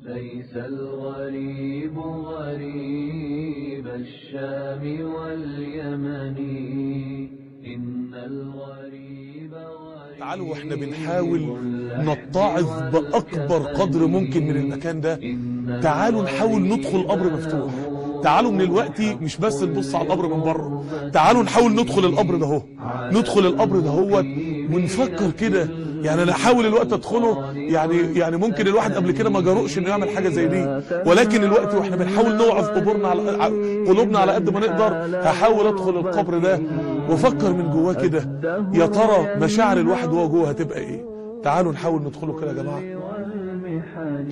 ليس الغريب غريب الشام واليمن إن الغريب غريب تعالوا واحنا بنحاول نتعظ باكبر قدر ممكن من المكان ده تعالوا نحاول ندخل القبر مفتوح تعالوا من الوقت مش بس نبص على القبر من بره تعالوا نحاول ندخل القبر ده اهو ندخل القبر ده هو ونفكر كده يعني انا احاول الوقت ادخله يعني يعني ممكن الواحد قبل كده ما جرؤش انه يعمل حاجه زي دي ولكن الوقت واحنا بنحاول نوعظ قبورنا على على- قلوبنا على قد ما نقدر هحاول ادخل القبر ده وافكر من جواه كده يا ترى مشاعر الواحد وهو جوه هتبقى ايه تعالوا نحاول ندخله كده يا جماعه والمحن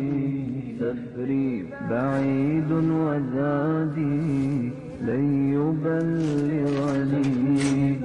سفري بعيد وزادي لن يبلغني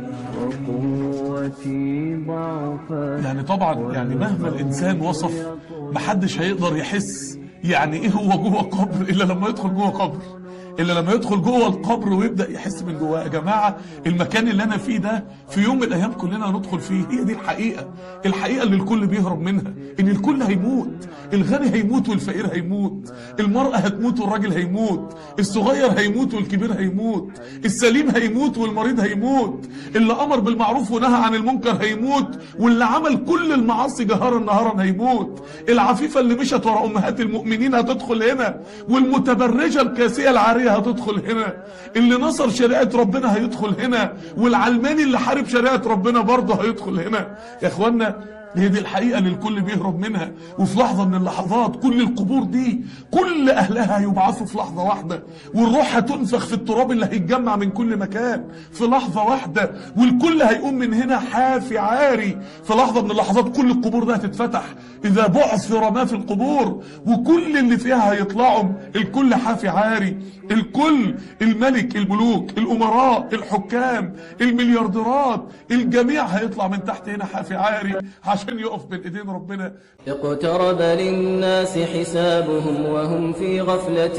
وقوتي ضعفا يعني طبعا يعني مهما الانسان وصف محدش هيقدر يحس يعني ايه هو جوه قبر الا لما يدخل جوه قبر الا لما يدخل جوه القبر ويبدا يحس من جواه يا جماعه المكان اللي انا فيه ده في يوم من الايام كلنا هندخل فيه هي دي الحقيقه الحقيقه اللي الكل بيهرب منها ان الكل هيموت الغني هيموت والفقير هيموت المراه هتموت والراجل هيموت الصغير هيموت والكبير هيموت السليم هيموت والمريض هيموت اللي امر بالمعروف ونهى عن المنكر هيموت واللي عمل كل المعاصي جهارا نهارا هيموت العفيفه اللي مشت ورا امهات المؤمنين هتدخل هنا والمتبرجه الكاسيه العاريه هتدخل هنا اللي نصر شريعه ربنا هيدخل هنا والعلماني اللي حارب شريعه ربنا برضه هيدخل هنا يا اخوانا هي دي الحقيقة اللي الكل بيهرب منها وفي لحظة من اللحظات كل القبور دي كل أهلها هيبعثوا في لحظة واحدة والروح هتنفخ في التراب اللي هيتجمع من كل مكان في لحظة واحدة والكل هيقوم من هنا حافي عاري في لحظة من اللحظات كل القبور ده هتتفتح إذا بعثر ما في القبور وكل اللي فيها هيطلعوا الكل حافي عاري الكل الملك الملوك الأمراء الحكام المليارديرات الجميع هيطلع من تحت هنا حافي عاري عشان يقف بين ايدين ربنا اقترب للناس حسابهم وهم في غفلة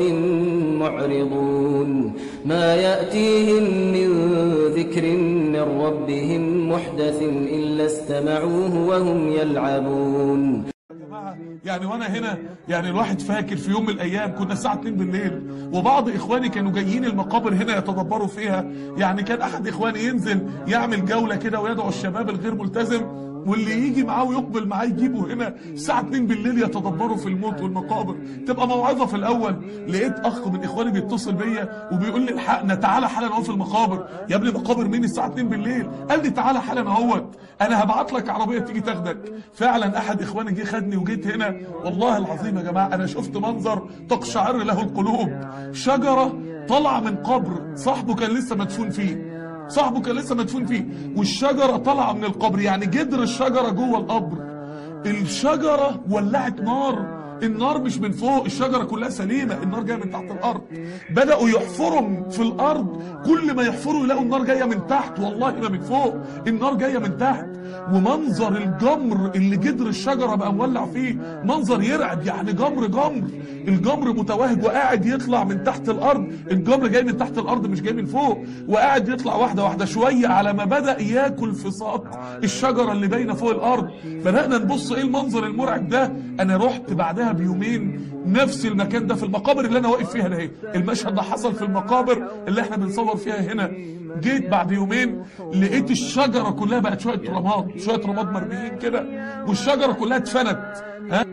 معرضون ما يأتيهم من ذكر من ربهم محدث إلا استمعوه وهم يلعبون يا جماعه يعني وانا هنا يعني الواحد فاكر في يوم من الايام كنا الساعه 2 بالليل وبعض اخواني كانوا جايين المقابر هنا يتدبروا فيها يعني كان احد اخواني ينزل يعمل جوله كده ويدعو الشباب الغير ملتزم واللي يجي معاه ويقبل معاه يجيبه هنا الساعة 2 بالليل يتدبروا في الموت والمقابر تبقى موعظة في الأول لقيت أخ من إخواني بيتصل بيا وبيقول لي الحقنا تعالى حالا أهو في المقابر يا ابني مقابر مين الساعة 2 بالليل قال لي تعالى حالا أهوت أنا هبعت لك عربية تيجي تاخدك فعلا أحد إخواني جه خدني وجيت هنا والله العظيم يا جماعة أنا شفت منظر تقشعر له القلوب شجرة طالعة من قبر صاحبه كان لسه مدفون فيه صاحبه كان لسه مدفون فيه والشجرة طالعة من القبر يعني جدر الشجرة جوه القبر الشجرة ولعت نار النار مش من فوق الشجرة كلها سليمة النار جاية من تحت الأرض بدأوا يحفروا في الأرض كل ما يحفروا يلاقوا النار جاية من تحت والله ما من فوق النار جاية من تحت ومنظر الجمر اللي جدر الشجرة بقى مولع فيه منظر يرعب يعني جمر جمر الجمر متوهج وقاعد يطلع من تحت الأرض الجمر جاي من تحت الأرض مش جاي من فوق وقاعد يطلع واحدة واحدة شوية على ما بدأ ياكل في ساق الشجرة اللي باينة فوق الأرض بدأنا نبص ايه المنظر المرعب ده انا رحت بعدها بيومين نفس المكان ده في المقابر اللي انا واقف فيها ده اهي المشهد ده حصل في المقابر اللي احنا بنصور فيها هنا جيت بعد يومين لقيت الشجرة كلها بقت شوية رماد شوية رماد مرميين كده والشجرة كلها اتفنت ها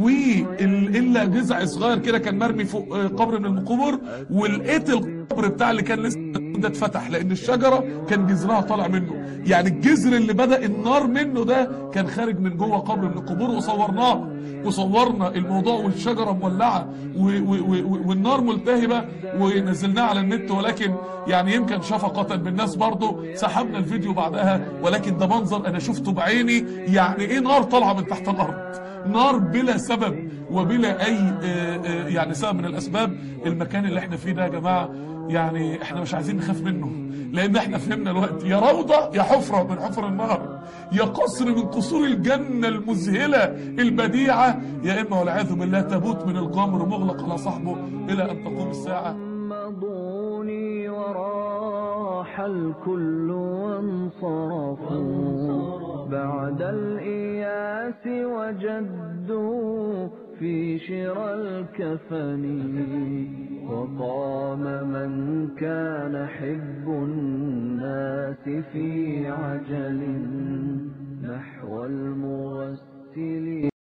والا جذع صغير كده كان مرمي فوق آه، قبر من القبور ولقيت القبر بتاع اللي كان لسه ده اتفتح لان الشجره كان جذرها طالع منه يعني الجذر اللي بدا النار منه ده كان خارج من جوه قبر من القبور وصورناه وصورنا الموضوع والشجره مولعه و- و- و- والنار ملتهبه ونزلناه على النت ولكن يعني يمكن شفقه بالناس برضه سحبنا الفيديو بعدها ولكن ده منظر انا شفته بعيني يعني ايه نار طالعه من تحت الارض نار بلا سبب وبلا اي آه، آه، يعني سبب من الاسباب المكان اللي احنا فيه ده يا جماعه يعني احنا مش عايزين نخاف منه لان احنا فهمنا الوقت يا روضه يا حفره من حفر النار يا قصر من قصور الجنه المذهله البديعه يا اما والعياذ بالله تابوت من الجمر مغلق على صاحبه الى ان تقوم الساعه مضوني وراح الكل وانصرفوا بعد الإياس وجدوا في شرى الكفن وقام من كان حب الناس في عجل نحو المغسل